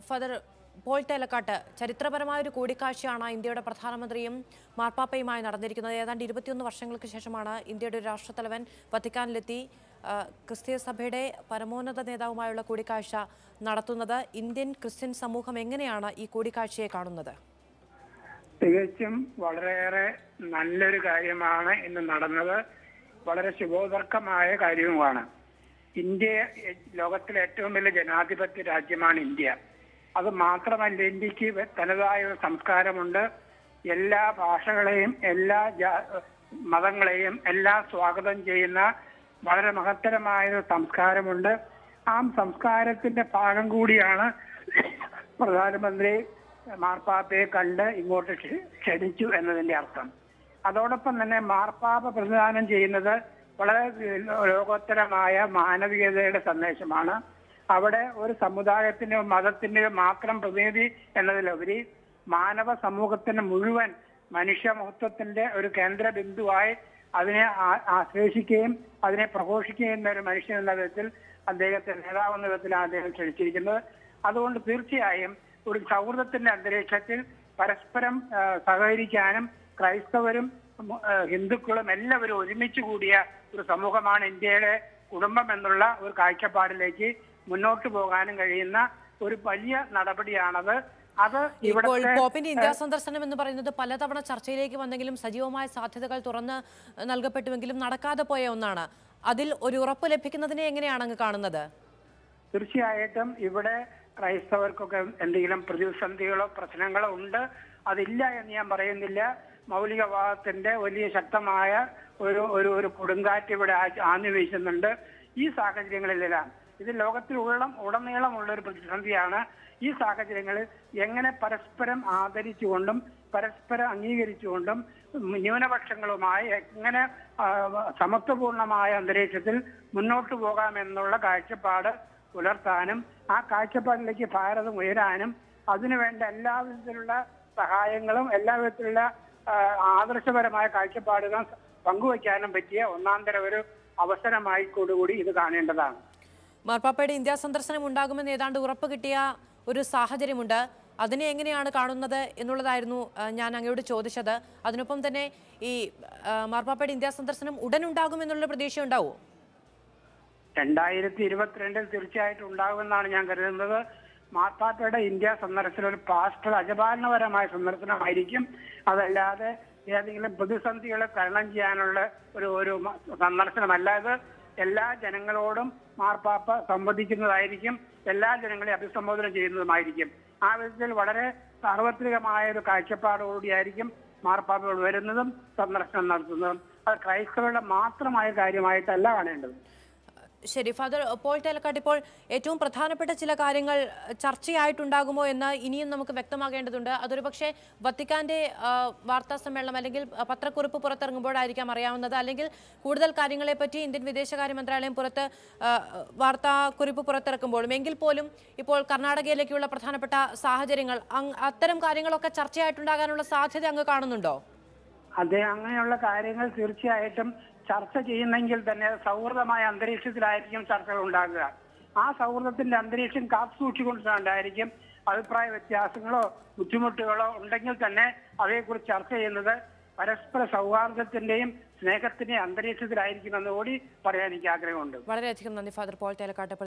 father Paul Thelakkat ചരിത്രപരമായ ഒരു കൂടിക്കാഴ്ചയാണ് ഇന്ത്യയുടെ പ്രധാനമന്ത്രിയും മാർപ്പാപ്പയുമായി നടന്നിരിക്കുന്നത് ഏതാണ്ട് ഇരുപത്തിയൊന്ന് വർഷങ്ങൾക്ക് ശേഷമാണ് ഇന്ത്യയുടെ ഒരു രാഷ്ട്രത്തലവൻ വത്തിക്കാനിലെത്തി ആ, ക്രിസ്തീയ സഭയുടെ പരമോന്നത നേതാവുമായുള്ള കൂടിക്കാഴ്ച നടത്തുന്നത് ഇന്ത്യൻ ക്രിസ്ത്യൻ സമൂഹം എങ്ങനെയാണ് ഈ കൂടിക്കാഴ്ചയെ കാണുന്നത് തികച്ചും വളരെയേറെ നല്ലൊരു കാര്യമാണ് ഇന്ന് നടന്നത് വളരെ ശുഭോദർക്കമായ കാര്യവുമാണ് ഇന്ത്യ ലോകത്തിലെ ഏറ്റവും വലിയ ജനാധിപത്യ രാജ്യമാണ് ഇന്ത്യ അത് മാത്രമല്ല ഇന്ത്യക്ക് തനതായ ഒരു സംസ്കാരമുണ്ട് എല്ലാ ഭാഷകളെയും എല്ലാ ജാ- മതങ്ങളെയും എല്ലാം സ്വാഗതം ചെയ്യുന്ന വളരെ മഹത്തരമായ ഒരു സംസ്കാരമുണ്ട് ആ സംസ്കാരത്തിന്റെ ഭാഗം കൂടിയാണ് പ്രധാനമന്ത്രി മാർപ്പാപ്പയെ കണ്ട് ഇങ്ങോട്ട് ക്ഷ- ക്ഷണിച്ചു എന്നതിന്റെ അർത്ഥം അതോടൊപ്പം തന്നെ മാർപ്പാപ്പ പ്രതിദാനം ചെയ്യുന്നത് വളരെ ലോകോത്തരമായ മാനവികതയുടെ സന്ദേശമാണ് അവിടെ ഒരു സമുദായത്തിന്റെയോ മതത്തിന്റെയോ മാത്രം പ്രതിനിധി എന്നതിലുപരി മാനവ സമൂഹത്തിന് മുഴുവൻ മനുഷ്യമഹത്വത്തിന്റെ ഒരു കേന്ദ്ര ബിന്ദുവായി അതിനെ ആ- ആശ്ലേഷിക്കുകയും അതിനെ പ്രഘോഷിക്കുകയും ചെയ്യുന്ന ഒരു മനുഷ്യൻ എന്ന വിധത്തിൽ അദ്ദേഹത്തെ നേതാവെന്ന വിധത്തിലാണ് അദ്ദേഹം ക്ഷണിച്ചിരിക്കുന്നത് അതുകൊണ്ട് തീർച്ചയായും ഒരു സൗഹൃദത്തിന്റെ അന്തരീക്ഷത്തിൽ പരസ്പരം ആ, സഹകരിക്കാനും ക്രൈസ്തവരും ഉം, ആ, ഹിന്ദുക്കളും എല്ലാവരും ഒരുമിച്ച് കൂടിയ ഒരു സമൂഹമാണ് ഇന്ത്യയുടെ കുടുംബം എന്നുള്ള ഒരു കാഴ്ചപ്പാടിലേക്ക് മുന്നോട്ട് പോകാനും കഴിയുന്ന ഒരു വലിയ നടപടിയാണത് അത് ഇപ്പോൾ ഇവിടുത്തെ പോപ്പിന്റെ ഇന്ത്യ സന്ദർശനം എന്ന് പറയുന്നത് പലതവണ ചർച്ചയിലേക്ക് വന്നെങ്കിലും സജീവമായ സാധ്യതകൾ തുറന്ന് നൽകപ്പെട്ടുവെങ്കിലും നടക്കാതെ പോയ ഒന്നാണ് അതിൽ ഒരു ഉറപ്പ് ലഭിക്കുന്നതിനെ എങ്ങനെയാണ് അങ്ങ് കാണുന്നത് തീർച്ചയായിട്ടും ഇവിടെ ക്രൈസ്തവർക്കൊക്കെ എന്തെങ്കിലും പ്രതിസന്ധികളോ പ്രശ്നങ്ങളോ ഉണ്ട് അതില്ല എന്ന് ഞാൻ പറയുന്നില്ല മൗലികവാദത്തിന്റെ വലിയ ശക്തമായ ഒരു ഒരു ഒരു കൊടുങ്കാറ്റ് ഇവിടെ ആ- ആഞ്ഞു വീശുന്നുണ്ട് ഈ സാഹചര്യങ്ങളിലെല്ലാം ഇത് ലോകത്തിൽ ഉള്ളം ഉടനീളമുള്ള ഒരു പ്രതിസന്ധിയാണ് ഈ സാഹചര്യങ്ങളിൽ എങ്ങനെ പരസ്പരം ആദരിച്ചുകൊണ്ടും പരസ്പരം അംഗീകരിച്ചുകൊണ്ടും ന്യൂനപക്ഷങ്ങളുമായി എങ്ങനെ ആ, സമത്വപൂർണമായ അന്തരീക്ഷത്തിൽ മുന്നോട്ട് പോകാമെന്നുള്ള കാഴ്ചപ്പാട് പുലർത്താനും ആ കാഴ്ചപ്പാടിലേക്ക് ഭാരതം ഉയരാനും അതിനുവേണ്ട എല്ലാ വിധത്തിലുള്ള സഹായങ്ങളും എല്ലാ വിധത്തിലുള്ള ആ, ആദർശപരമായ കാഴ്ചപ്പാടുകളും പങ്കുവയ്ക്കാനും പറ്റിയ ഒന്നാം തരം ഒരു അവസരമായി കൂടി ഇത് കാണേണ്ടതാണ് മാർപ്പാപ്പയുടെ ഇന്ത്യ സന്ദർശനം ഉണ്ടാകുമെന്ന് ഏതാണ്ട് ഉറപ്പ് കിട്ടിയ ഒരു സാഹചര്യമുണ്ട് അതിനെ എങ്ങനെയാണ് കാണുന്നത് എന്നുള്ളതായിരുന്നു ആ, ഞാൻ അങ്ങയോട് ചോദിച്ചത് അതിനൊപ്പം തന്നെ ഈ ആ, മാർപ്പാപ്പയുടെ ഇന്ത്യ സന്ദർശനം ഉടൻ ഉണ്ടാകുമെന്നുള്ള പ്രതീക്ഷ ഉണ്ടാവുമോ രണ്ടായിരത്തി ഇരുപത്തിരണ്ടിൽ തീർച്ചയായിട്ടും ഉണ്ടാകുമെന്നാണ് ഞാൻ കരുതുന്നത് മാർപ്പാപ്പയുടെ ഇന്ത്യ സന്ദർശനം ഒരു പാസ്റ്റർ അജപാലനപരമായ സന്ദർശനമായിരിക്കും അതല്ലാതെ ഏതെങ്കിലും പ്രതിസന്ധികളെ തരണം ചെയ്യാനുള്ള ഒരു ഒരു മ- സന്ദർശനമല്ല ഇത് എല്ലാ ജനങ്ങളോടും മാർപ്പാപ്പ സംവദിക്കുന്നതായിരിക്കും എല്ലാ ജനങ്ങളെയും അഭിസംബോധന ചെയ്യുന്നതുമായിരിക്കും ആ വിധത്തിൽ വളരെ സാർവത്രികമായ ഒരു കാഴ്ചപ്പാടോടുകൂടിയായിരിക്കും മാർപ്പാപ്പ വരുന്നതും സന്ദർശനം നടത്തുന്നതും അത് ക്രൈസ്തവരുടെ മാത്രമായ കാര്യമായിട്ടല്ല കാണേണ്ടത് ശരി ഫാദർ പോൾ തേലക്കാട്ട് ഇപ്പോൾ ഏറ്റവും പ്രധാനപ്പെട്ട ചില കാര്യങ്ങൾ ചർച്ചയായിട്ടുണ്ടാകുമോ എന്ന് ഇനിയും നമുക്ക് വ്യക്തമാകേണ്ടതുണ്ട് അതൊരു പക്ഷേ വത്തിക്കാന്റെ ആ, വാർത്താ സമ്മേളനം അല്ലെങ്കിൽ ആ, പത്രക്കുറിപ്പ് പുറത്തിറങ്ങുമ്പോഴായിരിക്കാം അറിയാവുന്നത് അല്ലെങ്കിൽ കൂടുതൽ കാര്യങ്ങളെപ്പറ്റി ഇന്ത്യൻ വിദേശകാര്യ മന്ത്രാലയം പുറത്ത് ആ, വാർത്താക്കുറിപ്പ് പുറത്തിറക്കുമ്പോഴും എങ്കിൽ പോലും ഇപ്പോൾ കർണാടകയിലേക്കുള്ള പ്രധാനപ്പെട്ട സാഹചര്യങ്ങൾ അങ് അത്തരം കാര്യങ്ങളൊക്കെ ചർച്ചയായിട്ടുണ്ടാകാനുള്ള സാധ്യത അങ്ങ് കാണുന്നുണ്ടോ അതെ അങ്ങനെയുള്ള കാര്യങ്ങൾ തീർച്ചയായിട്ടും ചർച്ച ചെയ്യുന്നെങ്കിൽ തന്നെ സൗഹൃദമായ അന്തരീക്ഷത്തിലായിരിക്കും ചർച്ചകൾ ഉണ്ടാകുക ആ സൗഹൃദത്തിന്റെ അന്തരീക്ഷം കാത്തു സൂക്ഷിക്കൊണ്ടിട്ടായിരിക്കും അഭിപ്രായ വ്യത്യാസങ്ങളോ ബുദ്ധിമുട്ടുകളോ ഉണ്ടെങ്കിൽ തന്നെ അതേക്കുറിച്ച് ചർച്ച ചെയ്യുന്നത് പരസ്പര സൗഹാർദ്ദത്തിന്റെയും സ്നേഹത്തിന്റെയും അന്തരീക്ഷത്തിലായിരിക്കുമെന്ന് കൂടി പറയാൻ എനിക്ക് ആഗ്രഹമുണ്ട് വളരെയധികം നന്ദി ഫാദർ പോൾ തേലക്കാട്ട്